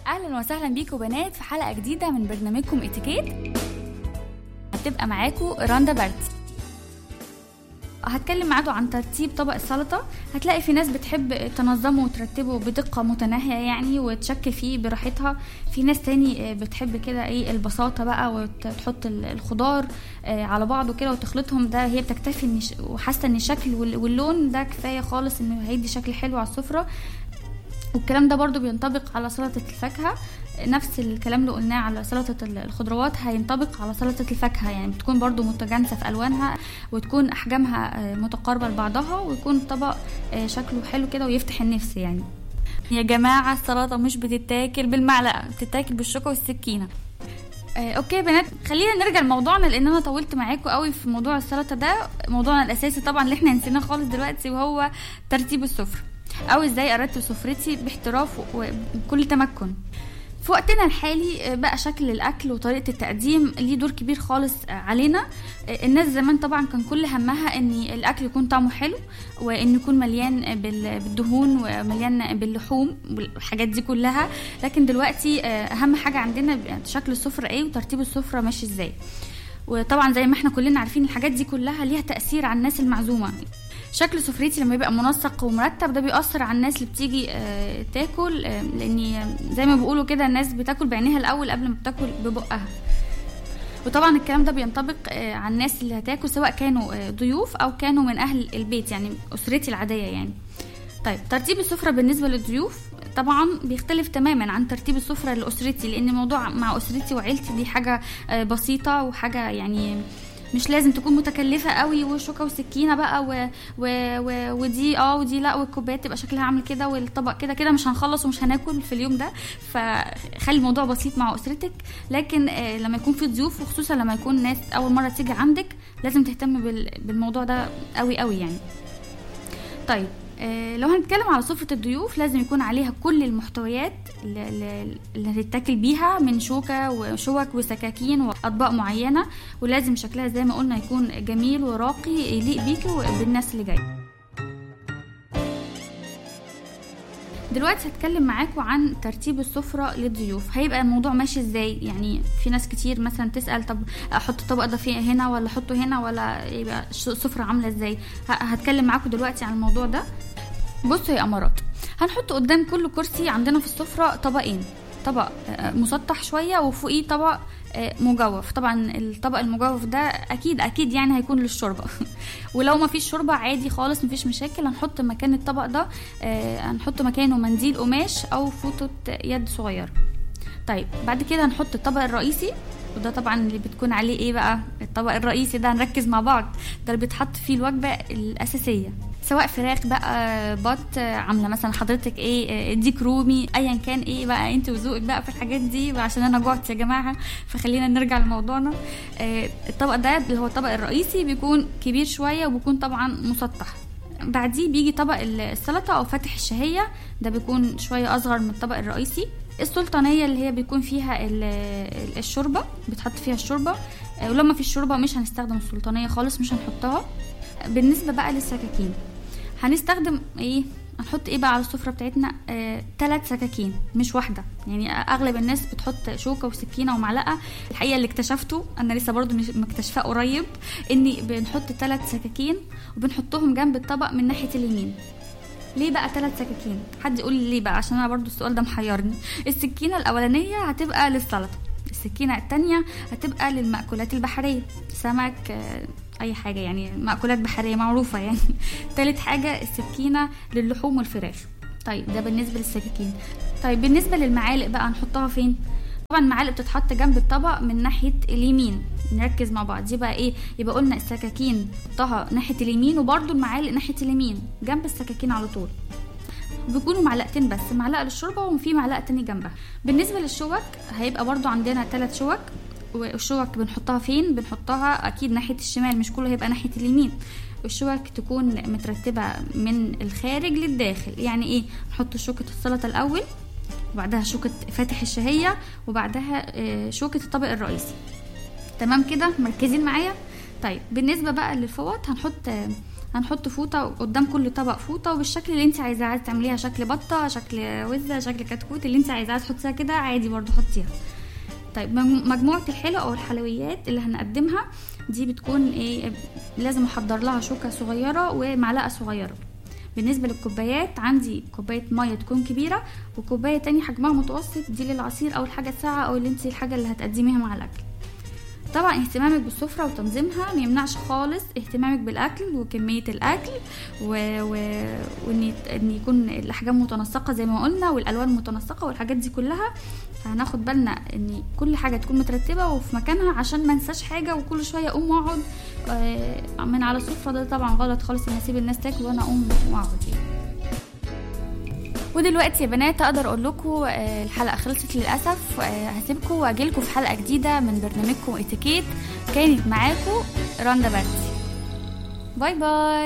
اهلا وسهلا بيكم بنات في حلقه جديده من برنامجكم اتيكيت هتبقى معاكم راندا بارتي هتكلم معاكم عن ترتيب طبق السلطة هتلاقي في ناس بتحب تنظمه وترتبه بدقة متناهية يعني وتشكل فيه براحتها في ناس تاني بتحب كده ايه البساطة بقى وتحط الخضار على بعضه كده وتخلطهم ده هي بتكتفي ان وحاسة ان الشكل واللون ده كفاية خالص انه هيدي شكل حلو على السفرة والكلام ده برضو بينطبق على سلطة الفاكهة نفس الكلام اللي قلناه على سلطة الخضروات هينطبق على سلطة الفاكهة يعني بتكون برضو متجانسة في ألوانها وتكون أحجامها متقاربة لبعضها ويكون الطبق شكله حلو كده ويفتح النفس يعني يا جماعة السلطة مش بتتاكل بالمعلقة بتتاكل بالشوكة والسكينة اوكي بنات خلينا نرجع لموضوعنا لان انا طولت معاكم قوي في موضوع السلطه ده موضوعنا الاساسي طبعا اللي احنا نسيناه خالص دلوقتي وهو ترتيب السفره او ازاي ارتب سفرتي باحتراف وبكل تمكن في وقتنا الحالي بقى شكل الاكل وطريقه التقديم ليه دور كبير خالص علينا الناس زمان طبعا كان كل همها ان الاكل يكون طعمه حلو وان يكون مليان بالدهون ومليان باللحوم والحاجات دي كلها لكن دلوقتي اهم حاجه عندنا شكل السفره ايه وترتيب السفره ماشي ازاي وطبعا زي ما احنا كلنا عارفين الحاجات دي كلها ليها تاثير على الناس المعزومه شكل سفرتي لما يبقى منسق ومرتب ده بيأثر على الناس اللي بتيجي آه تاكل آه لان زي ما بيقولوا كده الناس بتاكل بعينيها الاول قبل ما بتاكل ببقها وطبعا الكلام ده بينطبق آه على الناس اللي هتاكل سواء كانوا ضيوف او كانوا من اهل البيت يعني اسرتي العاديه يعني طيب ترتيب السفره بالنسبه للضيوف طبعا بيختلف تماما عن ترتيب السفره لاسرتي لان الموضوع مع اسرتي وعيلتي دي حاجه بسيطه وحاجه يعني مش لازم تكون متكلفة قوي وشوكة وسكينة بقى و... و... و... ودي اه ودي لا والكوبايات تبقى شكلها عامل كده والطبق كده كده مش هنخلص ومش هناكل في اليوم ده فخلي الموضوع بسيط مع اسرتك لكن آه لما يكون في ضيوف وخصوصا لما يكون ناس اول مرة تيجي عندك لازم تهتم بال... بالموضوع ده قوي قوي يعني طيب آه لو هنتكلم على سفرة الضيوف لازم يكون عليها كل المحتويات اللي هتتاكل بيها من شوكة وشوك وسكاكين وأطباق معينة ولازم شكلها زي ما قلنا يكون جميل وراقي يليق بيكي وبالناس اللي جايه دلوقتي هتكلم معاكم عن ترتيب السفرة للضيوف هيبقى الموضوع ماشي ازاي يعني في ناس كتير مثلا تسأل طب احط الطبق ده فيه هنا ولا احطه هنا ولا يبقى السفرة عاملة ازاي هتكلم معاكم دلوقتي عن الموضوع ده بصوا يا امارات هنحط قدام كل كرسي عندنا في السفرة طبقين طبق مسطح شوية وفوقيه طبق مجوف طبعا الطبق المجوف ده اكيد اكيد يعني هيكون للشوربه ولو ما فيش شوربه عادي خالص مفيش مشاكل هنحط مكان الطبق ده هنحط مكانه منديل قماش او فوطه يد صغيره طيب بعد كده هنحط الطبق الرئيسي وده طبعا اللي بتكون عليه ايه بقى الطبق الرئيسي ده هنركز مع بعض ده اللي بيتحط فيه الوجبه الاساسيه سواء فراخ بقى بط عامله مثلا حضرتك ايه ديك رومي ايا كان ايه بقى انت وذوقك بقى في الحاجات دي عشان انا جعت يا جماعه فخلينا نرجع لموضوعنا الطبق ده اللي هو الطبق الرئيسي بيكون كبير شويه وبيكون طبعا مسطح بعديه بيجي طبق السلطه او فاتح الشهيه ده بيكون شويه اصغر من الطبق الرئيسي السلطانيه اللي هي بيكون فيها الشوربه بتحط فيها الشوربه ولما في الشوربه مش هنستخدم السلطانيه خالص مش هنحطها بالنسبه بقى للسكاكين هنستخدم ايه هنحط ايه بقى على السفره بتاعتنا آه، ثلاث سكاكين مش واحده يعني اغلب الناس بتحط شوكه وسكينه ومعلقه الحقيقه اللي اكتشفته انا لسه برضو مش مكتشفاه قريب اني بنحط ثلاث سكاكين وبنحطهم جنب الطبق من ناحيه اليمين ليه بقى ثلاث سكاكين حد يقول لي ليه بقى عشان انا برضو السؤال ده محيرني السكينه الاولانيه هتبقى للسلطه السكينه التانية هتبقى للمأكولات البحريه سمك آه، اي حاجه يعني مأكولات بحريه معروفه يعني تالت حاجه السكينه للحوم والفراخ طيب ده بالنسبه للسكاكين طيب بالنسبه للمعالق بقى نحطها فين طبعا المعالق بتتحط جنب الطبق من ناحيه اليمين نركز مع بعض دي بقى ايه يبقى قلنا السكاكين نحطها ناحيه اليمين وبرده المعالق ناحيه اليمين جنب السكاكين على طول بيكونوا معلقتين بس معلقه للشوربه وفي معلقه تاني جنبها بالنسبه للشوك هيبقى برضو عندنا ثلاث شوك والشوك بنحطها فين بنحطها اكيد ناحيه الشمال مش كله هيبقى ناحيه اليمين الشوك تكون مترتبه من الخارج للداخل يعني ايه نحط شوكه السلطه الاول وبعدها شوكه فاتح الشهيه وبعدها آه، شوكه الطبق الرئيسي تمام كده مركزين معايا طيب بالنسبه بقى للفوط هنحط آه، هنحط فوطه قدام كل طبق فوطه وبالشكل اللي انت عايزاه عايزه تعمليها شكل بطه شكل وزه شكل كتكوت اللي انت عايزاها تحطيها كده عادي برضو حطيها طيب مج- مجموعه الحلو او الحلويات اللي هنقدمها دي بتكون ايه لازم احضر لها شوكه صغيره ومعلقه صغيره بالنسبة للكوبايات عندي كوباية مية تكون كبيرة وكوباية تانية حجمها متوسط دي للعصير أو الحاجة الساقعة أو اللي انت الحاجة اللي هتقدميها مع الأكل طبعا اهتمامك بالسفرة وتنظيمها ما يمنعش خالص اهتمامك بالأكل وكمية الأكل و... و... وإن يت- إن يكون الأحجام متناسقة زي ما قلنا والألوان متناسقة والحاجات دي كلها فهناخد بالنا إن كل حاجة تكون مترتبة وفي مكانها عشان ما انساش حاجة وكل شوية أقوم وأقعد آه، من على السفرة ده طبعا غلط خالص إن أسيب الناس تاكل وأنا أقوم وأقعد يعني. ودلوقتي يا بنات اقدر اقول لكم آه، الحلقه خلصت للاسف آه، هسيبكم واجيلكم في حلقه جديده من برنامجكم اتيكيت كانت معاكم رندا بارتي باي باي